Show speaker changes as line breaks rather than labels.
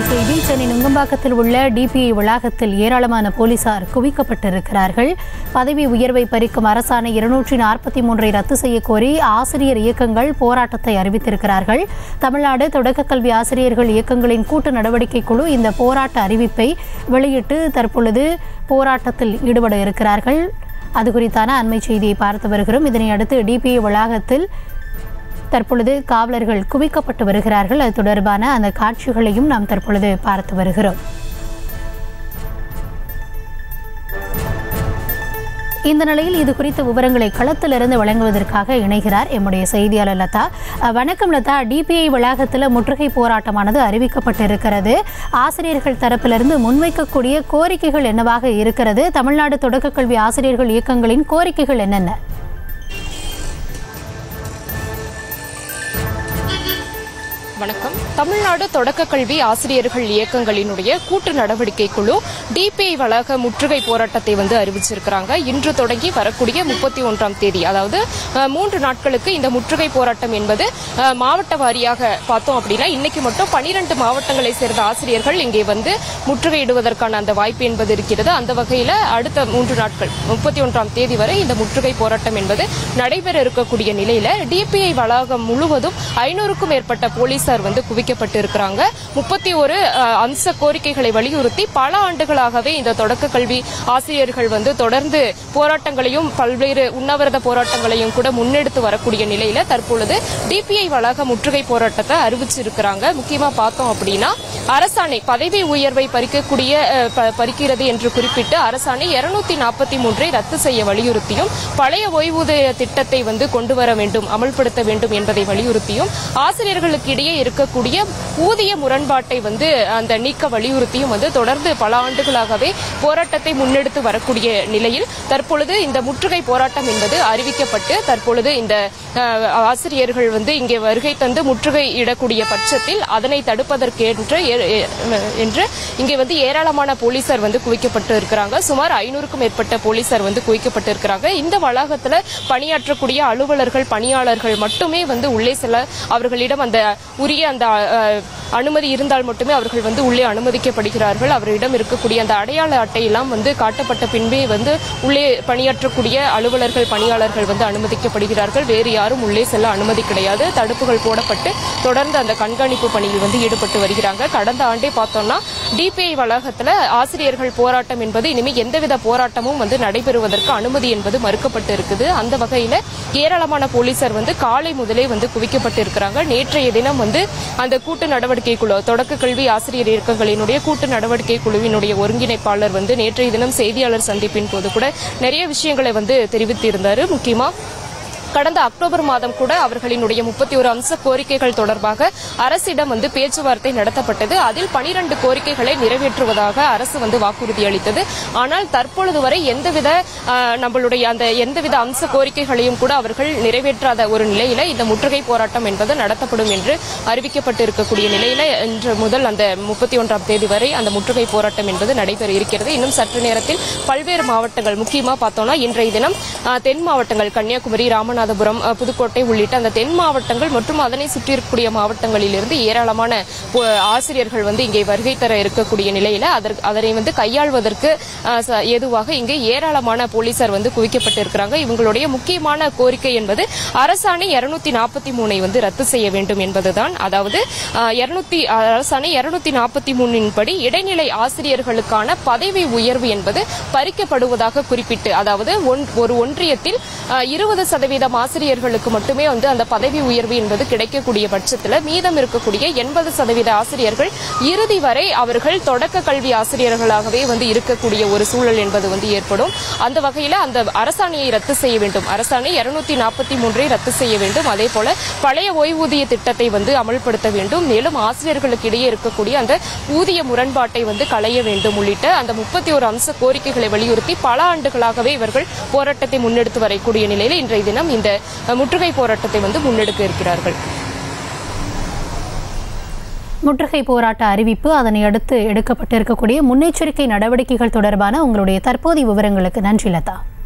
செய்தி சென்னை நுங்கம்பாக்கத்தில் உள்ள டிபிஐ வளாகத்தில் ஏராளமான போலீசார் குவிக்கப்பட்டிருக்கிறார்கள் பதவி உயர்வை பறிக்கும் அரசாணை இருநூற்றி நாற்பத்தி மூன்றை ரத்து செய்ய கோரி ஆசிரியர் இயக்கங்கள் போராட்டத்தை அறிவித்திருக்கிறார்கள் தமிழ்நாடு தொடக்கக் கல்வி ஆசிரியர்கள் இயக்கங்களின் கூட்டு நடவடிக்கை குழு இந்த போராட்ட அறிவிப்பை வெளியிட்டு தற்பொழுது போராட்டத்தில் ஈடுபட இருக்கிறார்கள் அது குறித்தான அண்மை செய்தியை பார்த்து வருகிறோம் இதனை அடுத்து டிபிஐ வளாகத்தில் தற்பொழுது காவலர்கள் குவிக்கப்பட்டு வருகிறார்கள் அது தொடர்பான அந்த காட்சிகளையும் நாம் தற்பொழுது பார்த்து வருகிறோம் இந்த நிலையில் இது குறித்த விவரங்களை களத்திலிருந்து வழங்குவதற்காக இணைகிறார் எம்முடைய செய்தியாளர் லதா அஹ், வணக்கம் லதா டிபிஐ வளாகத்தில் முற்றுகை போராட்டமானது அறிவிக்கப்பட்டிருக்கிறது ஆசிரியர்கள் தரப்பிலிருந்து முன்வைக்கக்கூடிய கோரிக்கைகள் என்னவாக இருக்கிறது தமிழ்நாடு தொடக்கக் கல்வி ஆசிரியர்கள் இயக்கங்களின் கோரிக்கைகள் என்னென்ன
வணக்கம் தமிழ்நாடு தொடக்க கல்வி ஆசிரியர்கள் இயக்கங்களினுடைய கூட்டு நடவடிக்கை குழு டிபிஐ வளாக முற்றுகை போராட்டத்தை வந்து அறிவிச்சிருக்கிறாங்க இன்று தொடங்கி வரக்கூடிய முப்பத்தி ஒன்றாம் தேதி அதாவது அஹ், மூன்று நாட்களுக்கு இந்த முற்றுகை போராட்டம் என்பது அஹ், மாவட்ட வாரியாக பார்த்தோம் அப்படின்னா இன்னைக்கு மட்டும் பனிரெண்டு மாவட்டங்களை சேர்ந்த ஆசிரியர்கள் இங்கே வந்து முற்றுகையிடுவதற்கான அந்த வாய்ப்பு என்பது இருக்கிறது அந்த வகையில் அடுத்த மூன்று நாட்கள் முப்பத்தி ஒன்றாம் தேதி வரை இந்த முற்றுகை போராட்டம் என்பது நடைபெற இருக்கக்கூடிய நிலையில டிபிஐ வளாகம் முழுவதும் ஐநூறுக்கும் மேற்பட்ட போலீசார் வந்து குவிக்கப்பட்டு இருக்கிறாங்க முப்பத்தி ஒரு அம்ச கோரிக்கைகளை வலியுறுத்தி பல ஆண்டுகளாகவே இந்த தொடக்க கல்வி ஆசிரியர்கள் வந்து தொடர்ந்து போராட்டங்களையும் பல்வேறு உண்ணாவிரத போராட்டங்களையும் கூட முன்னெடுத்து வரக்கூடிய நிலையில தற்பொழுது டிபிஐ வளாக முற்றுகை போராட்டத்தை அறிவிச்சிருக்கிறாங்க முக்கியமா பார்த்தோம் அப்படின்னா அரசாணை பதவி உயர்வை பறிக்கக்கூடிய அஹ், ப- பறிக்கிறது என்று குறிப்பிட்டு அரசாணை இருநூத்தி நாற்பத்தி மூன்றை ரத்து செய்ய வலியுறுத்தியும் பழைய ஓய்வூதிய திட்டத்தை வந்து கொண்டு வர வேண்டும் அமல்படுத்த வேண்டும் என்பதை வலியுறுத்தியும் ஆசிரியர்களுக்கு இடையே இருக்கக்கூடிய ஊதிய முரண்பாட்டை வந்து அந்த நீக்க வலியுறுத்தியும் வந்து தொடர்ந்து பல ஆண்டுகளாகவே போராட்டத்தை முன்னெடுத்து வரக்கூடிய நிலையில் தற்பொழுது இந்த முற்றுகை போராட்டம் என்பது அறிவிக்கப்பட்டு தற்பொழுது இந்த அஹ், ஆசிரியர்கள் வந்து இங்கே வருகை தந்து முற்றுகை இடக்கூடிய பட்சத்தில் அதனை தடுப்பதற்கு என்று ஏ- ஏ- என்று இங்கே வந்து ஏராளமான போலீசார் வந்து குவிக்கப்பட்டு இருக்கிறாங்க சுமார் ஐநூறுக்கும் மேற்பட்ட போலீசார் வந்து குவிக்கப்பட்டு இருக்கிறாங்க இந்த வளாகத்துல பணியாற்றக்கூடிய அலுவலர்கள் பணியாளர்கள் மட்டுமே வந்து உள்ளே செல்ல அவர்களிடம் அந்த உரிய அந்த அஹ், அனுமதி இருந்தால் மட்டுமே அவர்கள் வந்து உள்ளே அனுமதிக்கப்படுகிறார்கள் அவரிடம் இருக்கக்கூடிய அந்த அடையாள அட்டையெல்லாம் வந்து காட்டப்பட்ட பின்பே வந்து உள்ளே பணியாற்றக்கூடிய அலுவலர்கள் பணியாளர்கள் வந்து அனுமதிக்கப்படுகிறார்கள் வேறு யாரும் உள்ளே செல்ல அனுமதி கிடையாது தடுப்புகள் போடப்பட்டு தொடர்ந்து அந்த கண்காணிப்பு பணியில் வந்து ஈடுபட்டு வருகிறாங்க கடந்த ஆண்டே பார்த்தோம்னா டிபிஐ வளாகத்துல ஆசிரியர்கள் போராட்டம் என்பது இனிமேல் எந்தவித போராட்டமும் வந்து நடைபெறுவதற்கு அனுமதி என்பது மறுக்கப்பட்டு இருக்குது அந்த வகையில ஏராளமான போலீசார் வந்து காலை முதலே வந்து குவிக்கப்பட்டு இருக்கிறாங்க நேற்றைய தினம் வந்து அந்த கூட்டு நடவடிக்கை குழு தொடக்க கல்வி ஆசிரியர் இயக்கங்களினுடைய கூட்டு நடவடிக்கை குழுவினுடைய ஒருங்கிணைப்பாளர் வந்து நேற்றைய தினம் செய்தியாளர் சந்திப்பின் போது கூட நிறைய விஷயங்களை வந்து தெரிவித்திருந்தாரு முக்கியமா கடந்த அக்டோபர் மாதம் கூட அவர்களினுடைய முப்பத்தி ஒரு அம்ச கோரிக்கைகள் தொடர்பாக அரசிடம் வந்து பேச்சுவார்த்தை நடத்தப்பட்டது அதில் பனிரண்டு கோரிக்கைகளை நிறைவேற்றுவதாக அரசு வந்து வாக்குறுதி அளித்தது ஆனால் தற்பொழுது வரை எந்தவித ஆஹ், நம்மளுடைய அந்த எந்தவித அம்ச கோரிக்கைகளையும் கூட அவர்கள் நிறைவேற்றாத ஒரு நிலையில இந்த முற்றுகை போராட்டம் என்பது நடத்தப்படும் என்று அறிவிக்கப்பட்டு இருக்கக்கூடிய நிலையில இன்று முதல் அந்த முப்பத்தி ஒன்றாம் தேதி வரை அந்த முற்றுகை போராட்டம் என்பது நடைபெற இருக்கிறது இன்னும் சற்று நேரத்தில் பல்வேறு மாவட்டங்கள் முக்கியமா பார்த்தோம்னா இன்றைய தினம் ஆஹ், தென் மாவட்டங்கள் கன்னியாகுமரி ராமநாதபுரம் ஆஹ், புதுக்கோட்டை உள்ளிட்ட அந்த தென் மாவட்டங்கள் மற்றும் அதனை சுற்றி இருக்கக்கூடிய மாவட்டங்களிலிருந்து ஏராளமான பு- ஆசிரியர்கள் வந்து இங்கே வருகை தர இருக்கக்கூடிய நிலையில அதற்கு அதனை வந்து கையாள்வதற்கு ஆஹ், ச- ஏதுவாக இங்கே ஏராளமான போலீசார் வந்து குவிக்கப்பட்டு இருக்கிறாங்க இவங்களுடைய முக்கியமான கோரிக்கை என்பது அரசாணை இருநூத்தி நாற்பத்தி மூணை வந்து ரத்து செய்ய வேண்டும் என்பதுதான் அதாவது இருநூத்தி அரசாணை இருநூத்தி நாற்பத்தி மூணின் படி இடைநிலை ஆசிரியர்களுக்கான பதவி உயர்வு என்பது பறிக்கப்படுவதாக குறிப்பிட்டு அதாவது ஒன்- ஒரு ஒன்றியத்தில் இருபது சதவீதம் ஆசிரியர்களுக்கு மட்டுமே வந்து அந்த பதவி உயர்வு என்பது கிடைக்கக்கூடிய பட்சத்தில் மீதம் இருக்கக்கூடிய எண்பது சதவீத ஆசிரியர்கள் இறுதி வரை அவர்கள் தொடக்க கல்வி ஆசிரியர்களாகவே வந்து இருக்கக்கூடிய ஒரு சூழல் என்பது வந்து ஏற்படும் அந்த வகையில் அந்த அரசாணையை ரத்து செய்ய வேண்டும் அரசாணை இருநூத்தி நாற்பத்தி மூன்றை ரத்து செய்ய வேண்டும் அதே போல பழைய ஓய்வூதிய திட்டத்தை வந்து அமல்படுத்த வேண்டும் மேலும் ஆசிரியர்களுக்கு இடையே இருக்கக்கூடிய அந்த ஊதிய முரண்பாட்டை வந்து களைய வேண்டும் உள்ளிட்ட அந்த முப்பத்தி ஒரு அம்ச கோரிக்கைகளை வலியுறுத்தி பல ஆண்டுகளாகவே இவர்கள் போராட்டத்தை முன்னெடுத்து வரக்கூடிய நிலையில் இன்றைய தினம் இந்த அஹ், முற்றுகை போராட்டத்தை வந்து முன்னெடுக்க இருக்கிறார்கள்
முற்றுகை போராட்ட அறிவிப்பு அதனை அடுத்து எடுக்கப்பட்டிருக்கக்கூடிய முன்னெச்சரிக்கை நடவடிக்கைகள் தொடர்பான உங்களுடைய தற்போதைய விவரங்களுக்கு நன்றி லதா